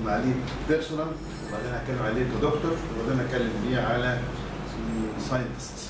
عليه بيرسونال وبعدين هتكلم عليه كدكتور وبعدين هتكلم بيه على ساينتست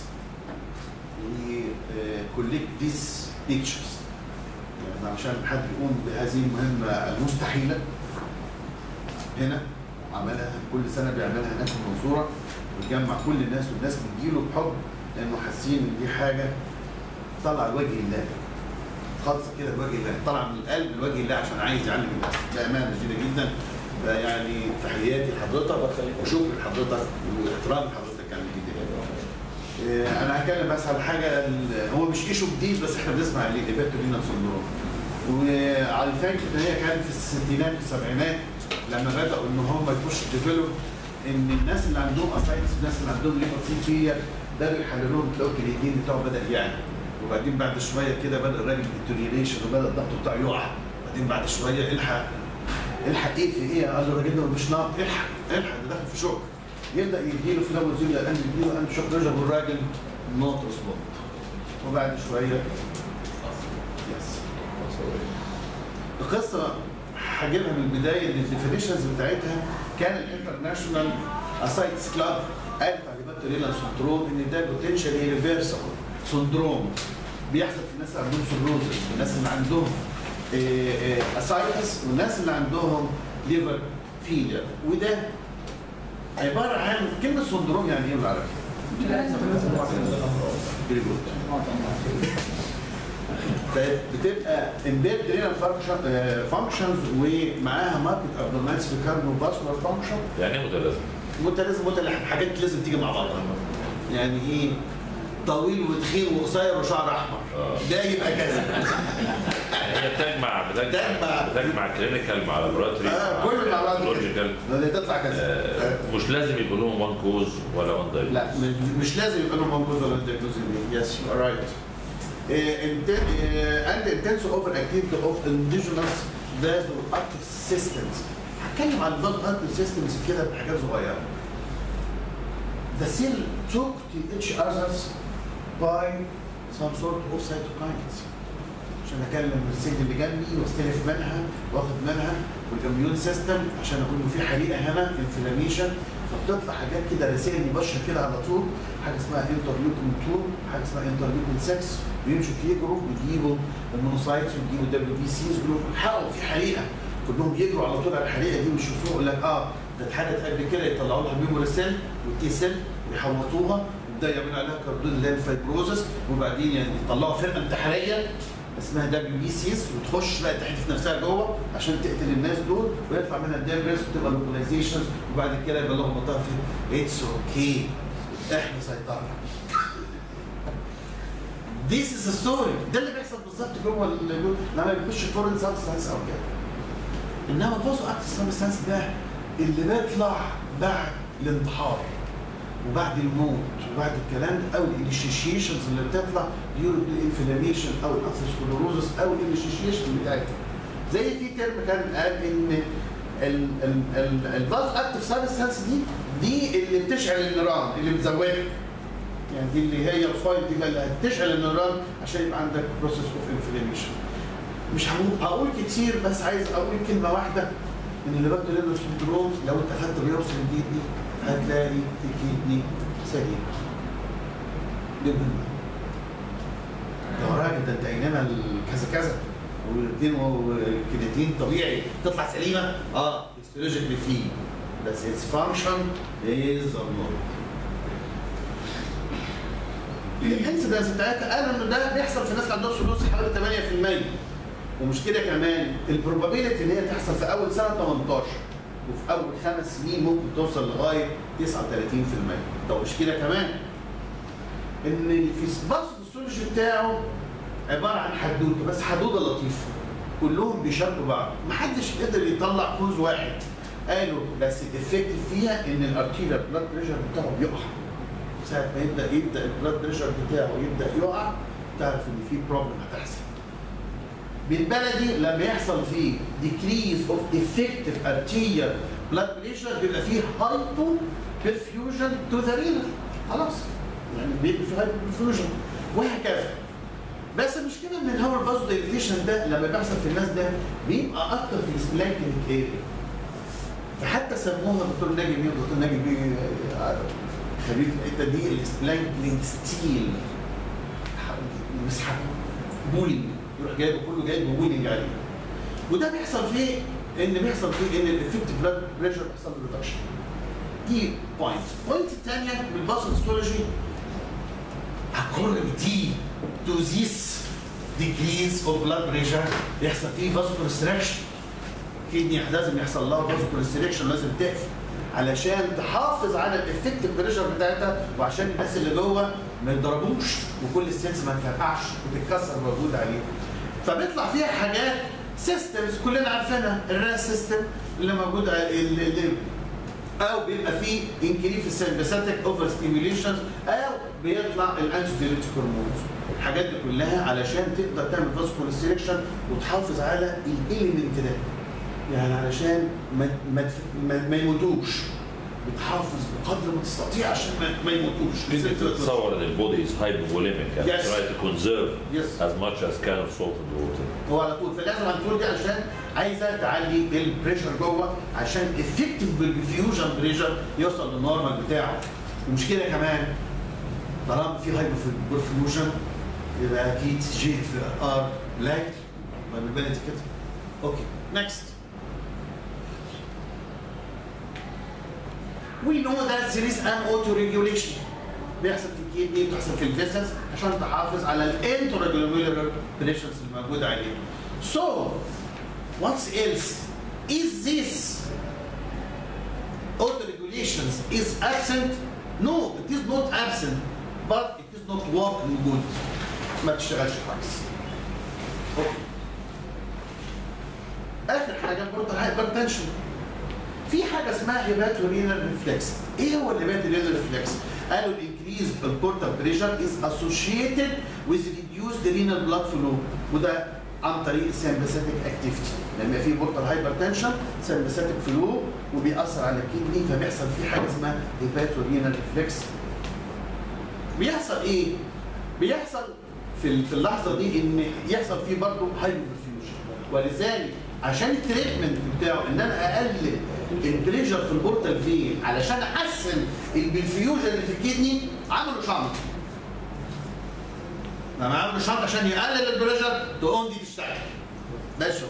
وكوليكت ذيس بيكتشرز يعني عشان حد يقوم بهذه المهمه المستحيله هنا عملها كل سنه بيعملها هناك في المنصوره ويجمع كل الناس والناس بتجيله بحب لانه حاسين ان دي حاجه طالعه لوجه الله خالصه كده لوجه الله طالعه من القلب لوجه الله عشان عايز يعلم الناس بامانه شديده جدا فيعني تحياتي لحضرتك وشكر لحضرتك واحترام لحضرتك يعني جدا إيه، انا هتكلم بس على حاجه ال- هو مش ايشو جديد بس احنا بنسمع عليه هيباتورينا سندروم وعلى فكره ان هي كانت في الستينات والسبعينات لما بداوا ان هم يخشوا ديفلوب ان الناس اللي عندهم اسايتس والناس اللي عندهم ليفر سي بداوا يحللوهم تلاقوا الكرياتين بتاعه بدا يعلى وبعدين بعد شويه كده بدا الراجل ديتوريليشن وبدا الضغط بتاعه يقع بعدين بعد شويه الحق الحق ايه في ايه؟ قال له الراجل ده مش ناقص الحق الحق ده داخل في شوك يبدا يديله في الاول زي الان يديله ان شوك رجع والراجل نوت ريسبوند وبعد شويه يس القصه هجيبها من البدايه الديفينيشنز بتاعتها كان الانترناشونال اسايتس كلاب قالت على بكتيريلا سندروم ان ده بوتنشالي ريفرسبل سندروم بيحصل في الناس اللي عندهم سيروزس والناس اللي عندهم اسايتس والناس اللي عندهم ليفر فيلير وده عباره عن كلمه سندروم يعني ايه بالعربي؟ فيري جود بتبقى امبيد رينال فانكشنز ومعاها ماركت ابنورمالز في كارنو فاسكولار فانكشن يعني ايه متلازمه؟ متلازم متلازم حاجات لازم تيجي مع بعضها يعني ايه طويل وتخين وقصير وشعر احمر آه. ده يبقى كذا يعني هي بتجمع بتجمع بتجمع. بتجمع كلينيكال مع لابوراتوري اه كل مع بعض لوجيكال ده تطلع كذا آه. مش لازم يبقوا لهم وان كوز ولا وان دايجنوز لا م- مش لازم يبقى لهم موجود ولا diagnosis دي يس يو ار رايت and intense over activity of indigenous vasoactive systems هتكلم عن vasoactive systems كده بحاجات صغيره The cell took to each others by some sort of cytokines عشان اكلم السيل اللي جنبي واستلف منها واخد منها والاميون سيستم عشان اقول له في حريقه هنا انفلاميشن فبتطلع حاجات كده رسائل مباشره كده على طول حاجه اسمها انترليوكين 2 حاجه اسمها انترليوكين 6 بيمشوا يجروا ويجيبوا المونوسايتس ويجيبوا دبليو بي سيز ويقولوا الحقوا في حريقه كلهم يجروا على طول على الحريقه دي ويشوفوها يقول لك اه ده اتحدث قبل كده يطلعوا لها ميموري سيل وتي سيل ويحوطوها ويبدا يعملوا عليها كاردون اللي هي الفايبروزس وبعدين يعني يطلعوا فرقه انتحاريه اسمها دبليو بي سيز وتخش بقى تحدف نفسها جوه عشان تقتل الناس دول ويطلع منها الدبرز وتبقى لوكاليزيشنز وبعد كده يبقى لهم منطقه في اتس اوكي احنا سيطرنا This is a story ده اللي بيحصل بالظبط جوه ال- جوه- لما بيخش فورن سبستانس او كده انما الفوزو اكتس سبستانس ده اللي بيطلع بعد الانتحار وبعد الموت وبعد الكلام ده او الانيشيشنز اللي بتطلع ديورو الانفلاميشن او الاثيروسكلوروزس او الانيشيشن بتاعتها زي في ترم كان قال ان الفاز اكتف سبستانس دي دي اللي بتشعل النيران اللي بتزودها يعني دي اللي هي الفايل دي اللي هتشعل النيران عشان يبقى عندك بروسيس اوف انفلاميشن مش هقول هقول كتير بس عايز اقول كلمه واحده ان اللي بكتب لنا سندروم لو انت خدت الريوبس الجديد دي هتلاقي الكدني سليم دي مهمه يا راجل ده انت عيننا كذا كذا والاثنين والكرياتين طبيعي تطلع سليمه اه هيستولوجيكلي فيه بس اتس فانكشن از نورمال الانسيدنس بتاعتها قالوا ان ده بيحصل في الناس اللي عندهم سلوس حوالي 8% ومش كده كمان البروبابيلتي ان هي تحصل في اول سنه 18 وفي اول خمس سنين ممكن توصل لغايه 39% طب مش كده كمان ان في الباص السولوجي بتاعه عباره عن حدوته بس حدوده لطيفه كلهم بيشاركوا بعض محدش قدر يطلع كوز واحد قالوا بس الافكت فيها ان الارتيريال بلاد بريشر بتاعه بيقع ساعه ما يبدا يبدا البلاد بريشر بتاعه يبدا يقع تعرف ان في بروبلم هتحصل بالبلدي لما يحصل فيه decrease of effective arterial blood pressure بيبقى فيه hypo perfusion to the renal خلاص يعني بيبقى فيه hypo perfusion وهكذا بس المشكله ان الهواء الفازو دايليتيشن ده لما بيحصل في الناس ده بيبقى اكتر في السبلانكينج اريا فحتى سموها دكتور ناجي مين دكتور ناجي مين خبير في الحته دي السبلانكلينج ستيل مسحب بولينج يروح جايبه كله جايبه بولينج عليه وده بيحصل فيه ان بيحصل فيه ان الافكتيف بلاد بريشر بيحصل له ريدكشن دي بوينت البوينت الثانيه بالباثوفيسيولوجي according to this decrease of blood pressure يحصل فيه vasoconstriction كدني لازم يحصل لها vasoconstriction لازم تقفل علشان تحافظ على الافكتيف بريشر بتاعتها وعشان الناس اللي جوه ما يتضربوش وكل السنس ما تفرقعش وتتكسر موجود عليه فبيطلع فيها حاجات سيستمز كلنا عارفينها الراس سيستم اللي موجود على ال- ال- او بيبقى فيه انكريف السمباثيك اوفر ستيميوليشن او بيطلع الانتيديوريتيك هرمونز الحاجات دي كلها علشان تقدر تعمل فاسكولار سيلكشن وتحافظ على الاليمنت ده يعني علشان ما ما تف- ما, ما يموتوش بتحافظ بقدر ما تستطيع عشان ما, ما يموتوش انت تتصور ان البودي از هايبوفوليميك and Yes. try to conserve Yes. as much as can of salt in the water. هو على طول فلازم الكور دي عشان عايزه تعلي البريشر جوه عشان افكتيف بالفيوجن بريشر يوصل للنورمال بتاعه ومش كده كمان طالما في هايبوفيوجن يبقى اكيد جي في ار لاج ما بالبلدي كده اوكي نكست We know that there is an auto regulation بيحصل في الكيدني بتحصل في الفيسس عشان تحافظ على الانتراجلوميرولار بريشرز الموجوده عليه. So what else? Is this auto regulations is absent? No, it is not absent, but it is not working good. ما تشتغلش كويس. اوكي. اخر حاجه برضه الهايبرتنشن. في حاجه اسمها هيباتورينال ريفلكس ايه هو الهيباتورينال ريفلكس قالوا الانكريز البورتال بريشر از اسوشيتد with reduced renal blood flow وده عن طريق السمباثيك اكتيفيتي لما في بورتال هايبرتنشن سمباثيك فلو وبيأثر على الكدني فبيحصل فيه حاجه اسمها هيباتورينال ريفلكس بيحصل ايه؟ بيحصل في في اللحظه دي ان يحصل فيه برضه هايبوفيوجن ولذلك عشان التريتمنت بتاعه ان انا اقلل البريشر في البورتال فين علشان احسن البرفيوجن اللي في الكدني عملوا شنط لما عملوا شنط عشان يقلل البريشر تقوم دي تشتغل ده الشغل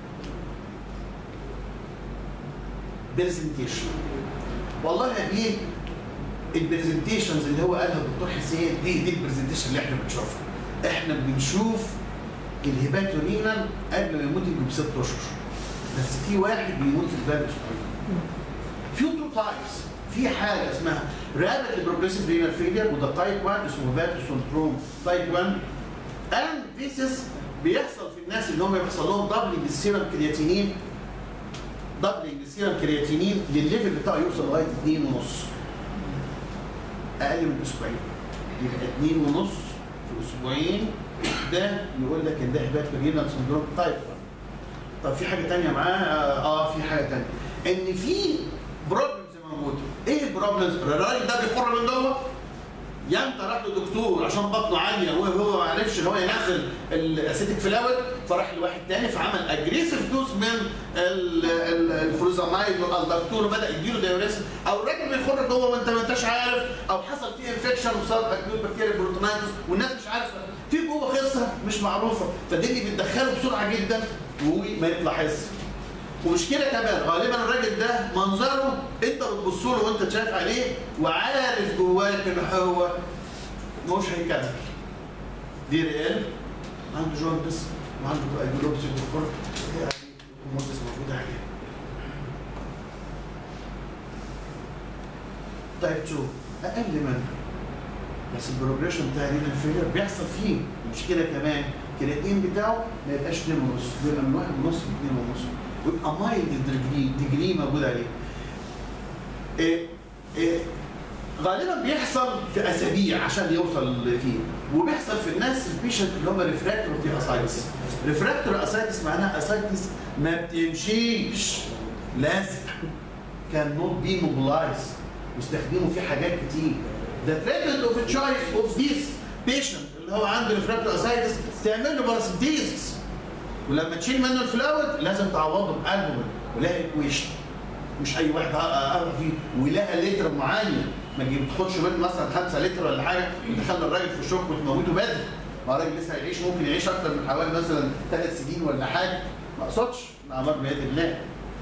برزنتيشن والله يا بيه البرزنتيشنز اللي هو قالها الدكتور حسين دي دي البرزنتيشن اللي احنا بنشوفها احنا بنشوف الهيباتورينال قبل ما يموت يجي بست اشهر بس في واحد بيموت في البلد في تو تايبس في حاجه اسمها رابط بروجريسيف رينال فيلير وده تايب 1 اسمه فاتو سندروم تايب 1 اند ذيس بيحصل في الناس اللي هم بيحصل لهم دبلنج السيرم كرياتينين دبلنج السيرم كرياتينين للليفل بتاعه يوصل لغايه 2 ونص اقل من اسبوعين يبقى 2 ونص في اسبوعين ده يقول لك ان ده هيباتورينال سندروم تايب 1 طب في حاجه تانية معاه اه في حاجه تانية ان في بروبلمز موجوده ايه البروبلمز الراجل ده بيخر من جوه يمتى راح لدكتور عشان بطنه عاليه وهو ما عرفش ان هو ينزل الاسيتيك فلاور فراح لواحد تاني فعمل اجريسيف دوز من ال- ال- الفلوزامايد والالدكتور وبدا يديله دايوريس او الراجل بيخر جوه وانت ما انتش عارف او حصل فيه انفكشن وصاب اكيوت بكتيريا بروتونايتس والناس مش عارفه في جوه قصه مش معروفه فدي اللي بتدخله بسرعه جدا وما يتلاحظش ومش كده كمان غالبا الراجل ده منظره انت بتبص له وانت شايف عليه وعارف جواك ان هو مش هيكمل دي ريال عنده جوندس وعنده ايبيلوبسي وفر يعني المدس موجوده عليه تايب 2 اقل منه بس البروجريشن بتاع رينال فيلر بيحصل فيه مش كده كمان الكرياتين بتاعه ما يبقاش 2 ونص بيبقى من 1 ونص ل 2 ونص ويبقى مايلد ديجري ديجري موجود عليه. إيه إيه غالبا بيحصل في اسابيع عشان يوصل فيه وبيحصل في الناس البيشنت اللي هم ريفراكتوري اسايتس ريفراكتوري اسايتس معناها اسايتس ما بتمشيش لازق كان نوت بي موبلايز واستخدموا فيه حاجات كتير The treatment of a choice of this patient اللي هو عنده ريفراكتوري اسايتس تعمل له باراسيتيزس ولما تشيل منه الفلاور لازم تعوضه بألبومين ولا اكويشن مش اي واحد اقرا فيه ولها لتر معين ما تجيب تاخدش منه مثلا 5 لتر ولا حاجه وتدخل الراجل في الشوك وتموته بدري ما الراجل لسه هيعيش ممكن يعيش اكتر من حوالي مثلا ثلاث سنين ولا حاجه ما اقصدش الاعمار بيد الله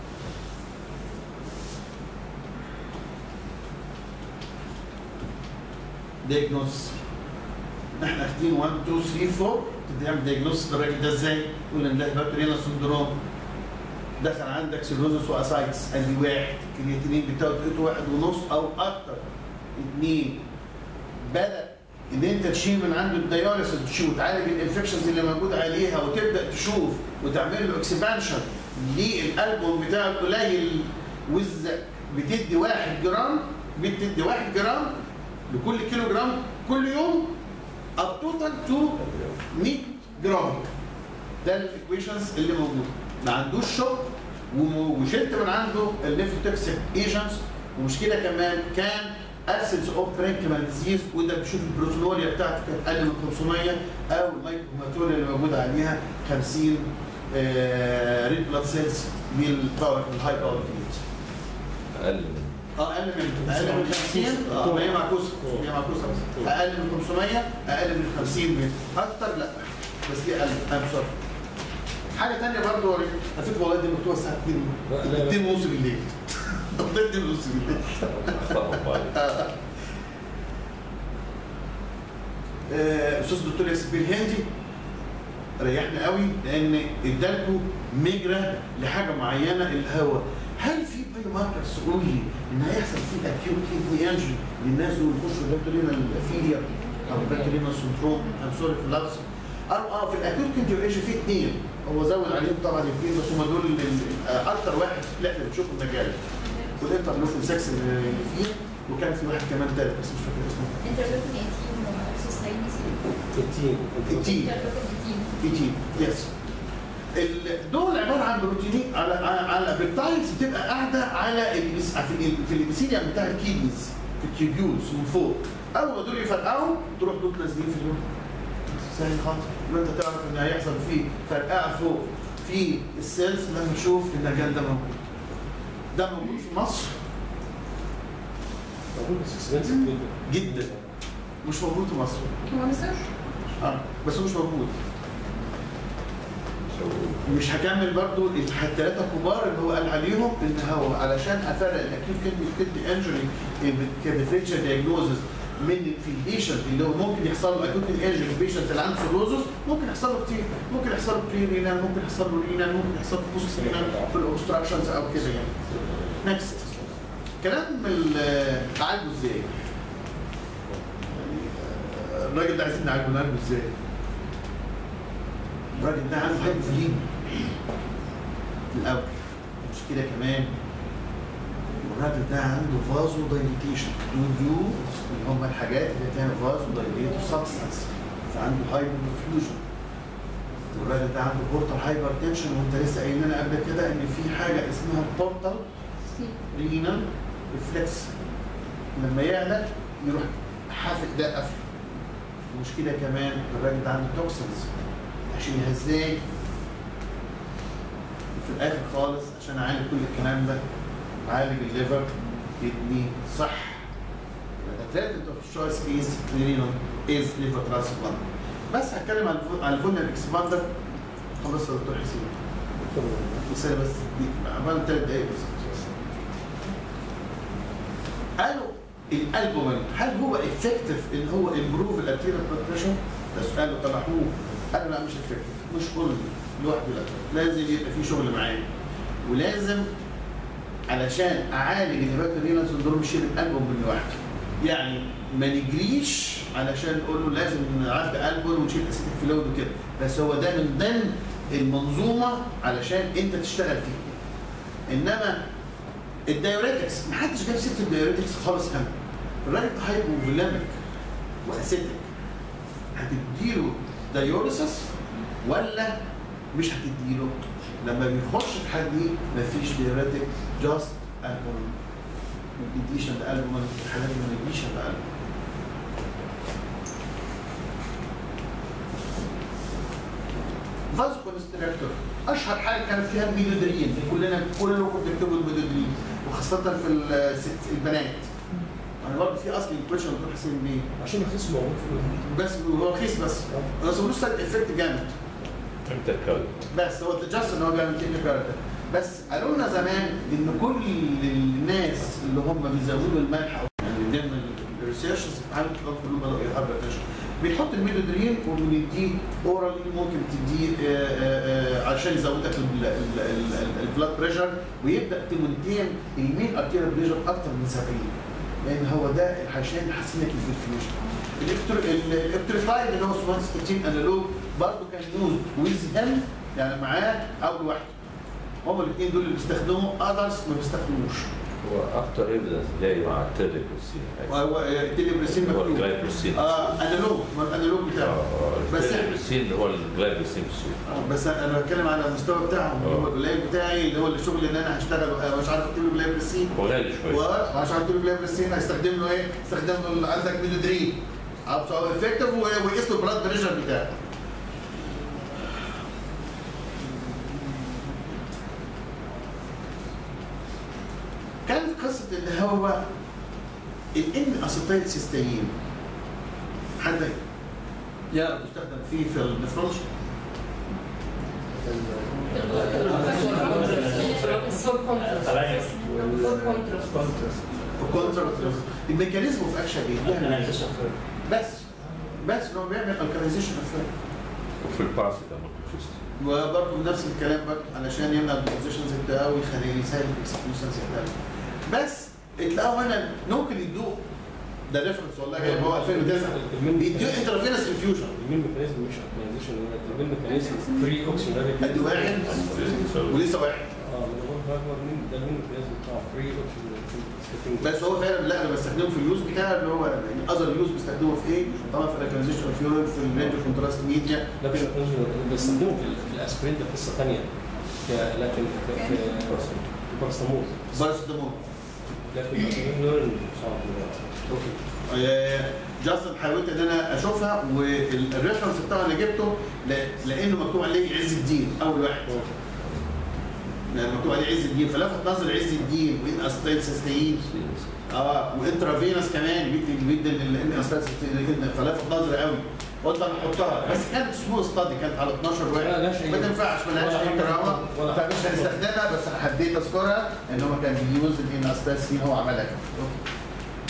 دياجنوز احنا اخدين 1 2 3 4 تعمل دياجنوز للراجل ده ازاي؟ تقول ان ده بكتيريا سندروم دخل عندك سيروزس واسايتس ادي واحد الكرياتينين بتاعه لقيته واحد ونص او اكتر اثنين بدا ان انت تشيل من عنده الدياليسيس تشيل وتعالج الانفكشنز اللي موجود عليها وتبدا تشوف وتعمل له اكسبانشن للالبوم بتاعه قليل وز بتدي واحد جرام بتدي واحد جرام لكل كيلو جرام كل يوم اب توتال تو 100 جرام ده الايكويشنز اللي موجوده ما عندوش شوك وم- وشلت من عنده الليفوتوكسيك ايجنتس ومشكله كمان كان اسيدز اوف برينكمان ديزيز وده بيشوف البروتونوريا بتاعته كانت اقل من 500 او الميكروماتوريا اللي موجود عليها 50 ريد بلاد سيلز بالباور الهاي باور فيلد اقل من اه اقل من اقل من 50 اه ما هي معكوسه هي معكوسه بس اقل من 500 اقل من 50 متر اكتر لا بس دي اقل انا بسرعه حاجه ثانيه برضه على فكره والله دي مكتوبه الساعه 2 لا، لا، لا. 2 ونص بالليل 2 ونص بالليل اخطاهم بعد آه، استاذ دكتور ياسر بالهندي ريحنا قوي لان ادالكوا مجرى لحاجه معينه اللي هو هل في باي ماركرز تقول لي ان هيحصل في اكيوت كيدني انجري للناس دول يخشوا البكتيرينا الفيليا او البكتيرينا سندروم ام سوري في اللفظ قالوا اه في الاكيوت كيدني انجري في اثنين هو زود عليهم طبعا الاثنين بس هم دول ال- ال- آه، اكتر واحد لا اللي بتشوفه المجال والانترلوكين 6 اللي فيه وكان في واحد كمان ثالث بس مش فاكر اسمه Interleukin 18 وسوستاينيسي التين التين Interleukin 18 بي تي يس ال- دول عباره عن بروتينين على على, على بيبتايدز بتبقى قاعده على الإبس- في ال- في الابيثيليوم بتاع الكيدنيز في التيوبيولز من فوق اول ما دول يفرقعوا تروح دول نازلين في اليوم سهل خالص ما انت تعرف ان هيحصل فيه فرقعه فوق في السيلز لما نشوف ان المجال ده موجود ده موجود في مصر موجود بس اكسبنسيف جدا جدا مش موجود في مصر هو مصر؟ اه بس هو مش موجود مش هكمل برضو الثلاثه الكبار اللي هو قال عليهم ان هو علشان افرق الاكيوت كدني كدني انجري كديفرنشال دياجنوزز من في البيشنت اللي هو ممكن يحصل له اكيوت انجري في البيشنت اللي عنده سيروزس ممكن يحصل له كتير ممكن يحصل له بري رينال ممكن يحصل له رينال ممكن يحصل له بوست رينال في الاوبستراكشنز او كده يعني نكست كلام ال- نعالجه ازاي؟ يعني آه، الراجل ده عايزين نعالجه نعالجه ازاي؟ الراجل ده عنده هايبوفلين الاول مشكله كمان والراجل ده عنده فازو دايليتيشن دوديوز اللي هم الحاجات اللي بتعمل فازو دايليتو سبستانس فعنده هايبوفيوجن والراجل ده عنده بورتال هايبر تنشن وانت لسه قايل لنا قبل كده ان في حاجه اسمها بورتال سي رينال ريفلكس لما يعلى يروح حافق ده قفل المشكله كمان الراجل ده عنده توكسنز عشان ازاي وفي الاخر خالص عشان اعالج كل الكلام ده اعالج الليفر كدني صح التريتمنت اوف الشويس از رينال از ليفر ترانسبلانت بس هتكلم عن الفو- عن الفولنر اكسباندر خلاص يا دكتور حسين رساله بس دي عمال ثلاث دقايق بس قالوا الالبومين هل هو افكتيف ان هو امبروف الارتيريال بلاد بريشر؟ ده سؤال طرحوه قالوا لا مش افكتيف مش كل لوحده لا لازم يبقى في شغل معاه ولازم علشان اعالج الهيباتورينال سندروم شيل الالبوم من لوحده يعني ما نجريش علشان نقول له لازم نعدي البوم ونشيل اسيتيك فلويد وكده بس هو ده من ضمن المنظومه علشان انت تشتغل فيه انما الدايوريتكس محدش جاب سيره الدايوريتكس خالص هم الراجل ده هايبوفوليميك واسيتك هتديله دايوريسس ولا مش هتديله لما بيخش في حد دي مفيش دايوريتك جاست الكول ما بيديش عند قلبه ما الحالات دي ما بيديش عند قلبه فازو كونستراكتور اشهر حاجه كانت فيها الميدودرين كلنا كلكم بتكتبوا الميدودرين وخاصه في الست البنات انا برضه في اصل الكويشن دكتور حسين بيه عشان الخصم موجود في بس هو رخيص بس بس هو له سايد افكت جامد امتى الكلام؟ بس هو جاست ان هو بيعمل كيك كاركتر بس قالوا لنا زمان ان كل الناس اللي هم بيزودوا الملح او يعني ضمن الريسيرشز عملت كلهم بدأوا يحبوا بيحط الميدودرين وبنديه اورالي ممكن تديه آه، آه، آه، عشان يزود لك البلاد بريشر ويبدا تمنتين المين ارتيريال بريشر اكتر من 70 لان هو ده عشان يحسن لك البرفيوجن الابتريفايد اللي هو 116 انالوج برضه كان يوز ويز هيم يعني معاه او لوحده هما الاثنين دول اللي بيستخدموا اذرز ما بيستخدموش هو اكتر ايفيدنس جاي مع التيليبروسين وهو التليبريسين هو مكتوب الجلايبروسين اه انالوج ما الانالوج بتاعه بس إحنا- التيليبروسين هو الجلايبروسين في السوق آه، بس انا بتكلم على المستوى بتاعهم اللي هو الجلايب بتاعي اللي هو الشغل اللي انا هشتغله آه، مش عارف اكتب له جلايب بالسين هو غالي شويه وعشان اكتب له جلايب بالسين هستخدم له ايه؟ استخدم له عندك ميدودرين او افكتيف ويقيس له البلاد بريشر بتاعه كانت قصه اللي هو الان اسيتايل سيستين حد يعرف يستخدم فيه في النفرولوجي وكونترا الميكانيزم اوف اكشن ايه؟ بيعمل إيه؟ بس بس ان هو بيعمل الكاليزيشن افكت وفي الباراسيتامول وبرضه نفس الكلام برضه علشان يمنع البوزيشنز بتاعه ويخليه يسهل الاكسكيوشنز بتاعه بس تلاقوا هنا ممكن يدوق ده ريفرنس والله جايب هو 2009 بيدوق انترافينس انفيوجن المين ميكانيزم مش اوبتمايزيشن المين ميكانيزم فري اوكسجين ادي واحد ولسه واحد اه من هو هو المين ده المين ميكانيزم بتاع فري اوكسجين بس هو فعلا لا انا بستخدمه في اليوز بتاعه اللي هو يعني اذر يوز بستخدمه في ايه؟ طبعا في الاكاليزيشن اوف يورين في الرينج كونتراست ميديا لا مش بيستخدموا في في الاسبرين ده قصه ثانيه لكن في في الباراسيتامول باراسيتامول لكن النورين صعب اوكي جاست حاولت ان انا اشوفها والريفرنس بتاعه اللي جبته ل- لانه مكتوب عليه عز الدين اول واحد يعني مكتوب عليه عز الدين فلفت نظر عز الدين وان استايل سيستين اه وانترافينوس كمان بيدي بيدي الان استايل سيستين فلفت نظري قوي قلت انا احطها بس كانت سمول ستادي كانت على 12 لا، واحد لا شيء. ما تنفعش ما لهاش ولا اي حاجة. كرامه ولا فمش حاجة. هنستخدمها بس انا حبيت اذكرها ان هو كان بيوز الان استايل سيستين هو عملها كده أوكي.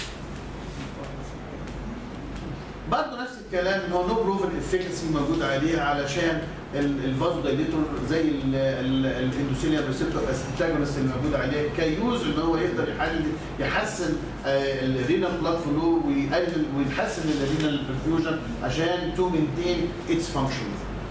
برضه نفس الكلام ان هو نو بروفن افيكاسي موجود عليه علشان الفازو دايليتور زي الاندوثيليال ريسبتور انتاجونست اللي موجود عليه كيوز ان هو يقدر يحل يحسن الرينال بلاد فلو ويقلل ويحسن الرينال برفيوجن عشان تو مينتين اتس فانكشن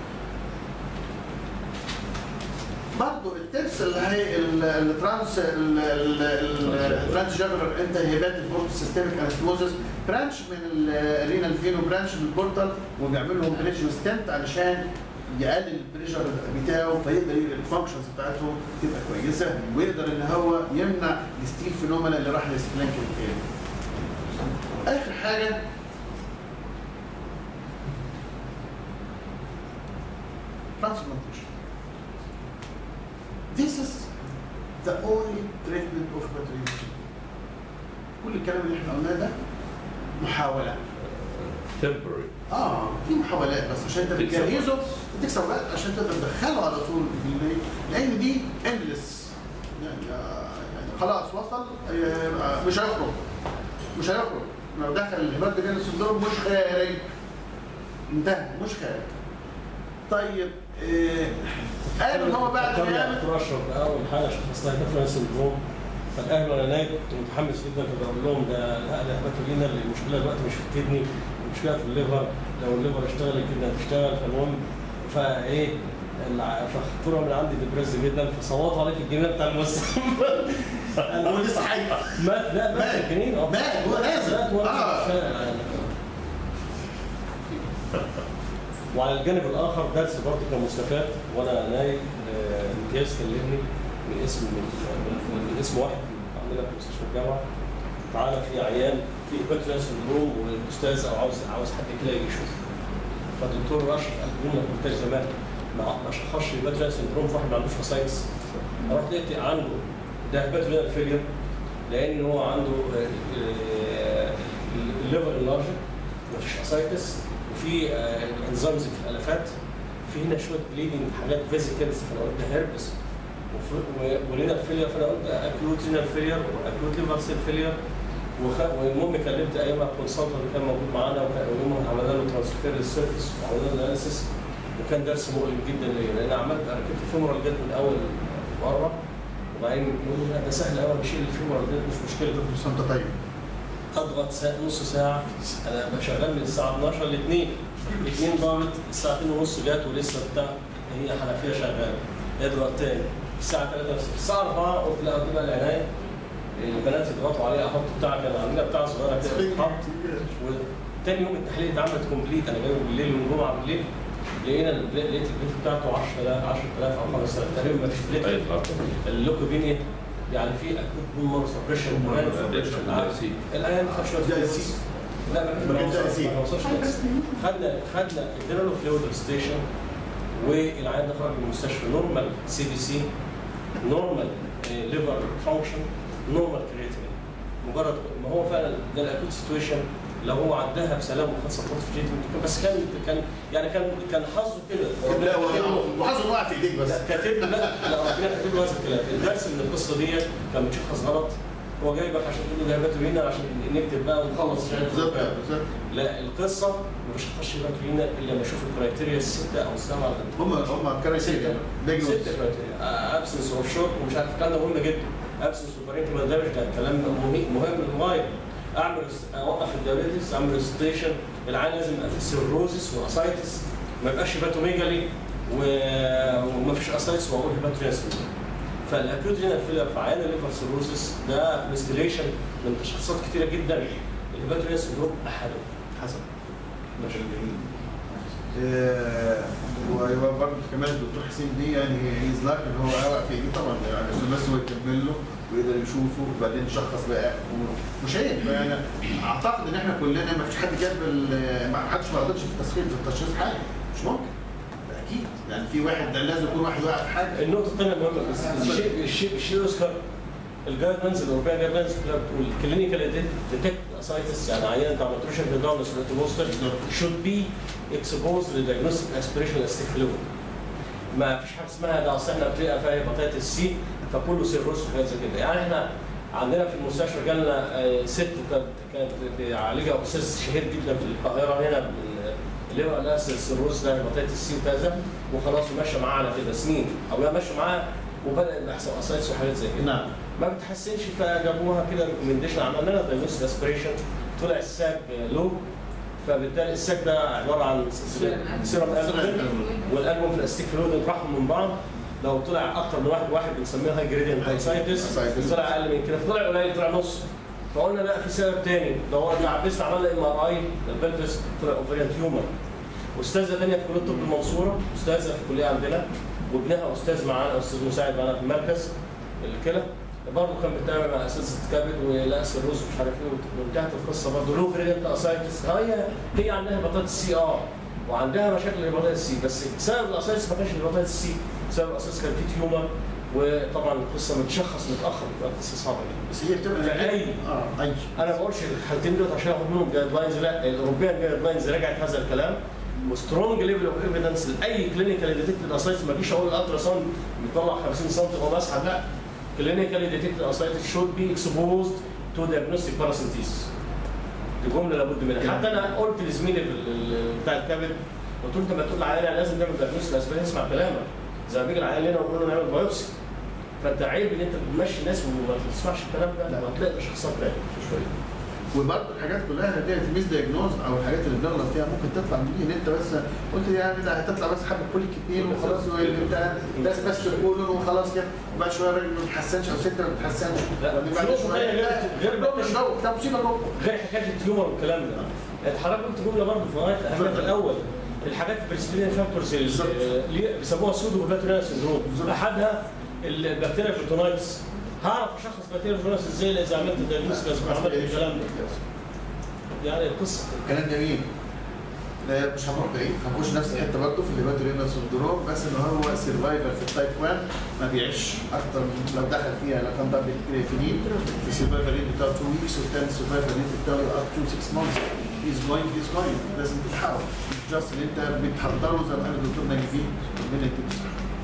برضه التبس اللي هي ال- الترانس ال- ال- ال- الترانس جابرر انت هيبات البورت سيستميك انستموزس برانش من الرينال فينو برانش من البورتال وبيعمل لهم بريشن ستنت علشان يقلل البريشر بتاعه فيقدر الفانكشنز بتاعته تبقى كويسه ويقدر ان هو يمنع الستيل فينومينا اللي راح للسبلانك تاني. اخر حاجه transplantation. This is the only treatment of patriotism. كل الكلام اللي احنا قلناه ده محاولة. تمبرري اه في محاولات بس عشان انت تكسب بتجهزه وقت. بتكسب وقت عشان تقدر تدخله على طول في ال- لان دي اندلس يعني, آه، يعني خلاص وصل آه، مش هيخرج مش هيخرج لو دخل الهبات جانا سندروم مش خارج انتهى مش خارج طيب آه، قالوا ان هو بعد ما يعمل دكتور اشرف اول حاجه شخصتها هيباتولينا سندروم فالاهل وانا نايم كنت متحمس جدا كنت بقول لهم ده لا ده هيباتولينا المشكله دلوقتي مش في الكدني المشكله في الليفر لو الليفر اشتغل الكدني هتشتغل فالمهم فايه الع- فالدكتوره من عندي ديبريس جدا فصوتوا عليه في الجنينه بتاع المستشفى هو لسه حي مات لا مات مات. في الجنين اه مات، هو نازل. مات وهو آه. في الشارع يعني. وعلى الجانب الاخر درس برضه كان مستفاد وانا نايم آه، امتياز كلمني من اسم من, من, من اسم واحد عندنا في مستشفى الجامعه تعالى في عيان في هيباتولا سندروم والاستاذ او عاوز عاوز حد كده يجي يشوفه فالدكتور اشرف قال لي ما قلتش زمان ما ما شخصش هيباتولا سندروم في واحد ما عندوش وسايتس رحت لقيت عنده ده هيباتولينال فيلير لان هو عنده الليفر اللارجر مفيش اسايتس وفي انزيمز في الالفات في هنا شويه بليدنج حاجات فيزيكالز فانا قلت هيربس ولينا فيلير فانا قلت اكيوت رينال فيلير واكيوت ليفر سيل فيلير والمهم كلمت ايما الكونسلتنت اللي كان موجود معانا وكان ويومها عملنا له ترانسفير للسيرفيس وعملنا له اناليسيس وكان درس مؤلم جدا ليا لان عملت ركبت الفيمورال جت من اول مره وبعدين يقول لي لا ده سهل قوي بشيل الفيمورال ديت مش مشكله بس انت طيب اضغط ساعة نص ساعه انا ببقى شغال من الساعه 12 ل 2 2 ضابط الساعتين ونص جت ولسه بتاع هي حنفيه شغاله اضغط تاني الساعه 3 الساعه 4 قلت لا دي بقى العنايه البنات يضغطوا عليها احط بتاع كان عندنا بتاع صغيره كده تتحط وتاني يوم التحليل اتعملت كومبليت انا جايبه بالليل يوم الجمعه بالليل لقينا البل- لقيت البليت بتاعته 10000 10000 او 5000 تقريبا ما فيش بليت اي رقم اللوكوبينيا يعني في اكوت بومر سبريشن الان خد شويه ده فلوس. سي. لا ما ما ما كانش وصلش سي. ما وصلش للسي. خدنا خدنا ادينا له فلويد ستيشن والعيان ده خرج من المستشفى نورمال سي بي سي نورمال ليفر فانكشن نورمال كرياتين مجرد ما هو فعلا ده الاكوت سيتويشن لو هو عداها بسلام وخد سبورت في تريتمنت بس كان كان يعني كان كان حظه كده لا كاتب له- وحظه وقع في ايديك بس لا كاتب له لا لا ربنا كاتب له هذا الكلام الدرس من القصه ديت كان متشخص غلط هو جايبك عشان تقول له ده هيباتومينا عشان نكتب بقى ونخلص مش عارف بالظبط إيه. بالظبط لا القصه ما بشخصش هيباتومينا الا لما اشوف الكرايتيريا السته او السبعه هم هم كانوا ستة ديجنوز ستة كرايتيريا ابسنس اوف شوك ومش عارف الكلام ده مهم جدا ابسنس اوف بارينتال دامج ده كلام مهم مهم للغايه اعمل اوقف الدايابيتس اعمل ريستيشن العيان لازم يبقى فيه سيروزس واسايتس ما يبقاش هيباتوميجالي و- وما فيش اسايتس واقول هيباتوريا فالاكيوت رينال فيلر في عيان الليفر سيروزس ده كونستيليشن من تشخيصات كتيره جدا الهيباتوريا سندروم احدهم حسن آه، وهو برضه كمان الدكتور حسين دي يعني هيز لاك ان هو اوقع في ايديه طبعا يعني عشان بس هو يكمل له ويقدر يشوفه وبعدين يشخص بقى مش عيب يعني اعتقد ان احنا كلنا ما فيش حد جاب ال- ما حدش ما غلطش في التشخيص في التشخيص حاجه مش ممكن ده اكيد يعني في واحد ده لازم يكون واحد واقع في حاجه النقطة الثانية المهمة بس الشيء الشيء الشيء يذكر الجايد لاينز الاوروبيه جايد لاينز بتقول كلينيكال ديتكت اسايتس يعني عيان انت عملت له شكل داونس بوستر should be exposed للديagnostic aspiration استخدامه ما فيش حاجه اسمها ده اصل احنا بتبقى فيها هيباتيتس سي فكله سيروس وحاجات زي كده يعني احنا عندنا في المستشفى جالنا آه، ست كانت كانت بيعالجها استاذ شهير جدا في القاهره هنا بال- اللي هو لا السيروس ده هيباتيتس سي وكذا وخلاص وماشيه معاه على كده سنين او هي ماشيه معاه وبدا يحصل اسايتس وحاجات زي كده نعم ما بتحسنش فجابوها كده ريكومنديشن عملنا لها دايجنوستيك اسبريشن طلع الساك لو فبالتالي الساك ده عباره عن سيرم البوم والالبوم في الاستيك فلويد راحوا من بعض لو طلع اكتر من واحد واحد بنسميه هاي جريدينت اسايتس Ascites. طلع اقل من كده فطلع قليل طلع نص فقلنا لا في سبب تاني دورنا عبسنا عملنا ام ار اي للبلفس طلع اوفريان تيومر استاذه ثانيه في كليه الطب المنصوره استاذه في الكليه عندنا وابنها استاذ معانا استاذ مساعد معانا في المركز الكلى برضه كان بيتابع مع اساتذه كبد ولقى سيروز مش عارف ايه وانتهت القصه برضه لو جريدنت اسايتس هي هي عندها هيباتيتس سي اه وعندها مشاكل الهيباتيتس سي بس سبب الاسايتس ما كانش الهيباتيتس سي سبب الاساس كان في تيومر وطبعا القصه متشخص متاخر بتبقى قصه صعبه جدا بس هي بتبقى في أي. اه اي انا ما بقولش الحالتين دول عشان اخد منهم جايد لاينز لا الاوروبيان جايد لاينز رجعت هذا الكلام وسترونج ليفل اوف ايفيدنس لاي كلينيكال ديتكتد اسايتس ما اجيش اقول الالترا ساوند بيطلع 50 سم وهو بسحب لا كلينيكال ديتكتد اسايتس شود بي اكسبوزد تو ديagnostic باراسيتيز دي جمله لابد منها حتى انا قلت لزميلي في ال- ال- بتاع الكبد قلت له انت ما تقول العيان لازم نعمل ديagnostic اسبرين اسمع كلامك زي ما بيجي العيان هنا ونقول له نعمل بايوبسي فانت عيب ان انت بتمشي الناس وما تسمعش الكلام ده لا. وهتلاقي شخصيات تانية شويه وبرضه الحاجات كلها ديت ميس دايجنوز او الحاجات اللي بنغلط فيها ممكن تطلع من دي ان انت بس قلت يعني ده هتطلع بس حبه كوليك اتنين وخلاص ده ده بس كولون وخلاص كده وبعد شويه الراجل ما بيتحسنش او الست ما بتتحسنش لا، وبعدين بعد في نقطة شويه تانية لا، غير- غير ده بكتشف- ده- ده مصيبه جوه غير حكايه التيومر والكلام ده انت حضرتك قلت جمله برضه في غايه الاهميه الاول الحاجات البريسبيلين فاكتورز بالظبط. اللي بيسموها سودو هيباتوريال سندروم بالظبط. احدها البكتيريا بروتونايتس هعرف اشخص بكتيريا بروتونايتس ازاي اذا عملت دايجنوستيك عملت الكلام ده يعني القصه كلام جميل لا مش هنروح بعيد هنخش نفس الحته برضه في الهيباتورينا سندروم بس ان هو سرفايفل في التايب 1 ما بيعيش اكتر من لو دخل فيها لو كان ضرب الكرياتينين السرفايفل ريت بتاعه 2 ويكس والثاني السرفايفل ريت بتاعه اب تو 6 مانثs هيز جوينج هيز جوينج لازم تتحاول جاست ان انت بتحضره زي ما قال الدكتور نجيب من التبس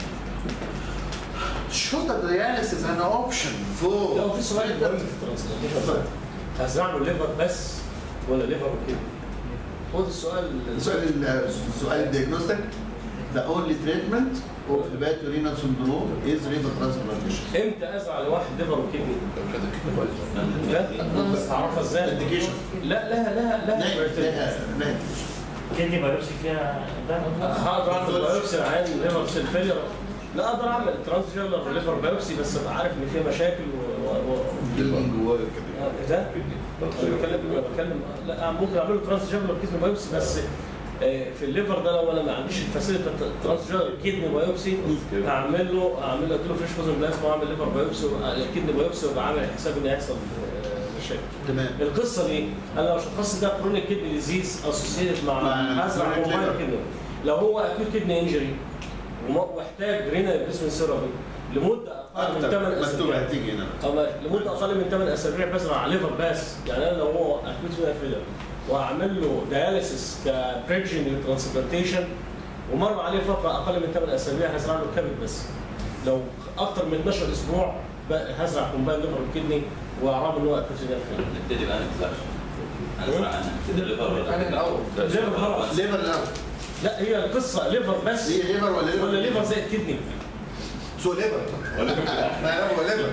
shoulder dialysis an option for لو في سؤال مهم في الترانسبلانتيشن هزرع له ليفر بس ولا ليفر وكده؟ هو ده السؤال سؤال سؤال الديagnostic the only treatment of hepatorenal syndrome is renal transplantation امتى ازرع لواحد ليفر وكدني؟ لا اعرفها ازاي؟ indication لا لها لها لا لها لها لا كدني بايوبسي فيها ده هقدر اعمل بايوبسي عن ليفر سيل فيلير لا اقدر اعمل ترانسجيرلر ليفر بايوبسي بس ابقى عارف ان فيها مشاكل و... و... building جواه آه، ده انا بتكلم انا بتكلم لا ممكن اعمل له ترانسجيرلر كيدني بايوبسي بس آه، في الليفر ده لو انا ما عنديش الفاسيلتي بتاعت الترانسجيرلر كيدني بايوبسي هعمل له اعمل له اديله فريش فوزن بلازما واعمل ليفر بايوبسي كيدني بايوبسي وابقى عامل حساب ان هيحصل آه، مشاكل تمام القصه دي انا لو شخصت ده كرونيك كدني ديزيز اسوسيتد مع مع ازرع chronic موبايل liver. كدني لو هو اكيوت كدني انجري واحتاج رينا ريبليسمنت ثيرابي لمده اقل من اكتر 8 مكتوب اسابيع هتيجي هنا أما لمده اقل من 8 اسابيع بزرع على ليفر بس يعني انا لو هو اكيوت رينا فيلر وهعمل له دياليسيس كبريدجنج ترانسبلانتيشن ومر عليه فتره اقل من 8 اسابيع هزرع له كبد بس لو اكتر من 12 اسبوع بقى هزرع كومباين ليفر وكدني واعرف ان هو اكيوت رينا فيلر نبتدي بقى نكسرش هنزرع انا نبتدي الليفر ولا الأول ليفر خلاص ليفر الاول لا هي القصه ليفر بس هي ليفر ولا ليفر ولا ليفر زي الكدني سو ليفر لا هو ليفر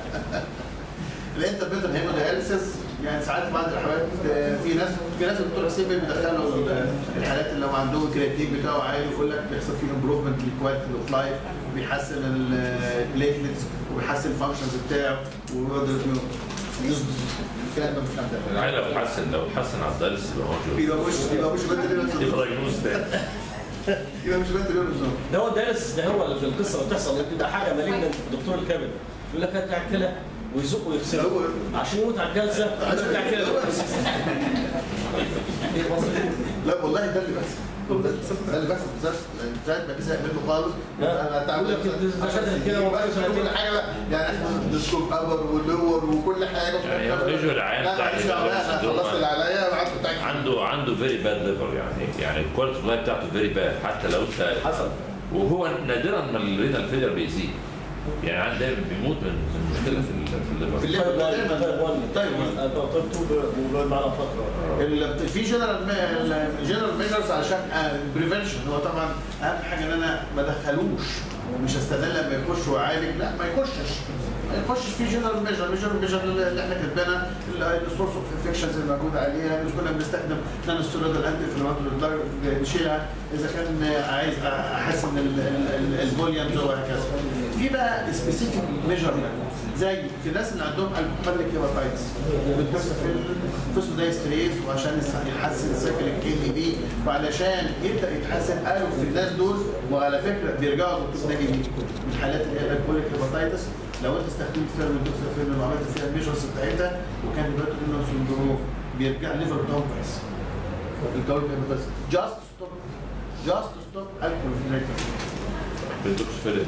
الانتربيتر هيمودياليسيس يعني ساعات بعض الاحوال آه، في ناس في ناس الدكتور حسين بيدخلوا ال- الحالات اللي لو عندهم الكرياتين بتاعه عالي يقول لك بيحصل فيه امبروفمنت للكواليتي اوف لايف وبيحسن البليتلتس وبيحسن الفانكشنز بتاعه ويقدر إنه يظبط. الكلام ده مش عندنا يعني لو حسن لو حسن على الدرس يبقى موجود يبقى مش يبقى مش بدل يبقى دايجنوز تاني يبقى مش بدل ده هو الدايلسيس ده هو القصه اللي بتحصل بتبقى حاجه مالجنت في دكتور الكبد يقول لك هات على الكلى ويزق ويغسله هو- عشان يموت على الجلسه يزق على الكلى لا والله ده اللي بيحصل ده اللي بيحصل بالظبط لأن ساعات ما بيزهق منه خالص لا. تعمل يقول لك ده خدها كده بقى وخدها كل كده. حاجه بقى يعني احنا ديسكوب ابر ولور وكل حاجه يعني هو يجوا العيان لا بتاع معلش يا علاء، انا السندروم. خلصت اللي عليا وقعدت بتاعك عنده عنده فيري باد ليفر يعني يعني الكواليتي اوف لايف بتاعته فيري باد حتى لو انت حصل وهو نادرا ما الرينال فيلر بيزيد يعني عند دايما بيموت من من مشكله في ال- في الليفر في الليفر طيب دايما طيب وان طيب طيب تو موجود معنا فتره ال- في جنرال جنرال ميجرز عشان بريفنشن هو طبعا اهم حاجه ان انا ما ادخلوش ومش استنى لما يخش ويعالج لا ما يخشش ما يخشش في جنرال ميجر الجنرال ميجر اللي احنا كاتبينها السورس اوف انفكشنز اللي موجوده عليها مش كنا بنستخدم نانو ستيرويد الانتي انفلاماتوري نشيلها اذا كان عايز احسن الفوليومز وهكذا في بقى سبيسيفيك ميجر زي في الناس اللي عندهم الكومبليك هيباتايتس بتبص في الفوسفودايستريز وعشان يحسن السيكل الكيمي دي وعلشان يبدا يتحسن قالوا في الناس دول وعلى فكره بيرجعوا دكتور ناجي دي من حالات اللي هي الكوليك هيباتايتس لو انت استخدمت فيها الدوكسافين وعملت فيها الميجرز بتاعتها وكان هيباتورينال سندروم بيرجع الليفر بتاعهم كويس الكوليك هيباتايتس جاست ستوب جاست ستوب الكول بيدوكس فيلر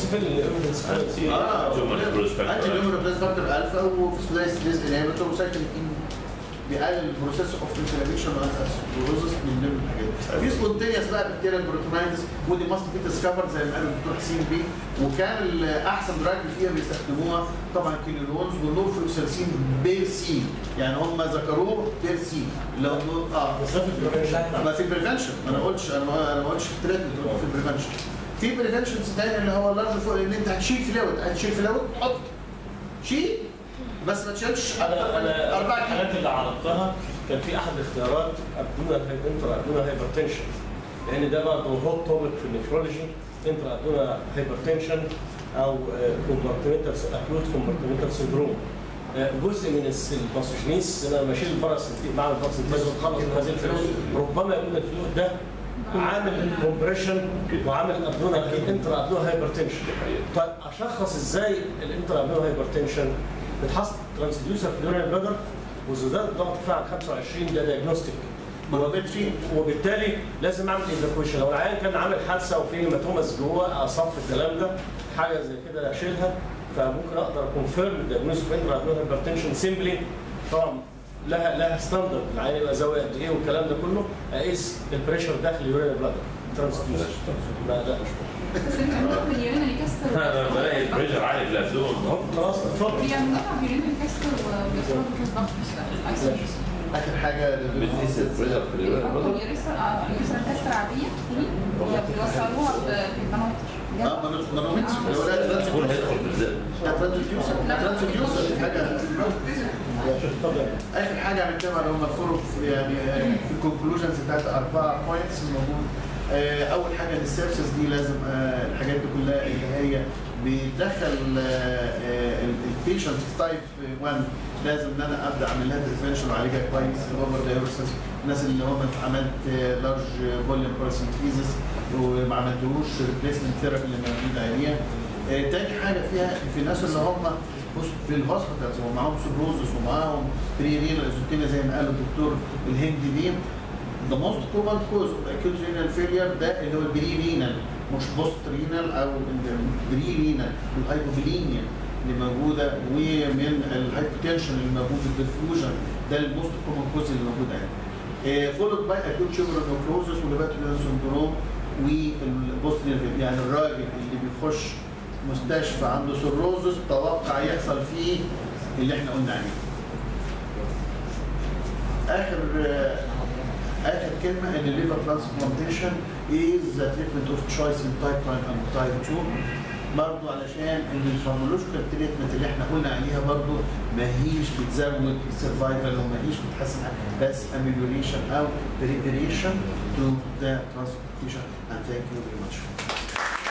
اه ثم البروس فاكتور. انتي نيومر بلس فاكتور الفا وفيسكولايز ديز انهبيتور وسايكل ان بيقلل البروسيس اوف انفلاميشن والاسبروزس من ضمن الحاجات في سبونتينيوس بقى بكتيريال بروتونايتس ودي ماست بي ديسكفر زي ما قال الدكتور حسين بيه وكان احسن دراج فيها بيستخدموها طبعا كينولونز والنورفلوكساسين بير سي يعني هم ذكروه بير سي لو اه بس ده في البريفنشن ما في البريفنشن انا ما قلتش انا ما انا ما قلتش في التريتمنت قلت في البريفنشن في بريفنشنز تاني اللي هو اللارج فوق ان انت هتشيل فلويد هتشيل فلويد حط شيل بس ما تشيلش انا انا اربع الحالات كيلو اللي عرضتها كان في احد الاختيارات ابدونا انترا ابدونا هايبرتنشن لان ده برضه هوت توبك في النفرولوجي انترا ابدونا هايبرتنشن او كومبارتمنتال اكيوت كومبارتمنتال سندروم جزء من الس- الباسوجينيس انا بشيل الباراسنتيز بعمل باراسنتيز واتخلص من هذه الفلويد ربما يكون الفلويد ده عامل كومبريشن وعامل ابدونا انترا ابدونا هايبرتنشن طيب اشخص ازاي الانترا ابدونا هايبرتنشن بتحصل ترانسديوسر في اليورين بلادر وزدان الضغط فيها عن 25 ده دايجنوستيك مانومتري وبالتالي لازم اعمل ايفاكويشن لو العيان كان عامل حادثه وفي هيماتوماس جوه اصف الكلام ده حاجه زي كده اشيلها فممكن اقدر اكونفيرم الدايجنوستيك انترا هايبرتنشن سيمبلي طبعا لها لها ستاندرد العيان يبقى زاويه قد ايه والكلام ده كله اقيس البريشر داخل اليورين بلاد ترانسفيوجن لا لا مش بس انت ممكن يورينري كاستر انا بلاقي البريشر عالي في الابدومن خلاص اتفضل بيعملوها بيورينري كاستر وبيصوروا كاس ضغط الايسوليشن اخر حاجه بتقيس البريشر في اليورين بيحطوا يورينري كاستر عاديه وبيوصلوها بالمناطق اه مانومتري اللي هو ده تكون ترانسفيوجن هيدخل في الزر ده ترانسفيوجن ده ترانسفيوجن حاجه اتفضل اخر حاجه هنتكلم على هم الفرق في- يعني آه، في الكونكلوجنز بتاعت اربعه بوينتس موجود آه، اول حاجه ان السيرفيس دي لازم آه، الحاجات دي كلها اللي هي بتدخل البيشنت في تايب 1 لازم ان انا ابدا اعمل لها ديفرنشال واعالجها كويس الاوفر دايورسس الناس اللي هم عملت لارج فوليوم بارسنتيزس وما عملتلوش ريبليسمنت ثيرابي اللي موجوده عليها آه، تاني حاجه فيها في الناس اللي هم بص في الهوسبيتالز ومعاهم سيروزس ومعاهم بريرينال ازوتيميا زي ما قال الدكتور الهندي دي the most common cause of acute renal failure ده اللي هو البريرينال مش بوست رينال او البريرينال الهايبوبلينيا اللي موجوده ومن الهايبوتنشن اللي موجود في الديفيوجن ده الموست كومن كوز اللي موجود يعني فولود باي اكيوت شوجر نوكلوزس والباتريال سندروم والبوست يعني الراجل اللي بيخش مستشفى عنده سيروزس توقع يحصل فيه اللي احنا قلنا عليه. اخر اخر كلمه ان الليفر ترانسبلانتيشن از ذا تريتمنت اوف تشويس ان تايب 1 اند تايب 2 برضه علشان ان الفارمولوجيكال تريتمنت اللي احنا قلنا عليها برضه ما هيش بتزود السرفايفل وما هيش بتحسن حاجة، بس اميليوريشن او ريبريشن تو ذا ترانسبلانتيشن and thank you very much.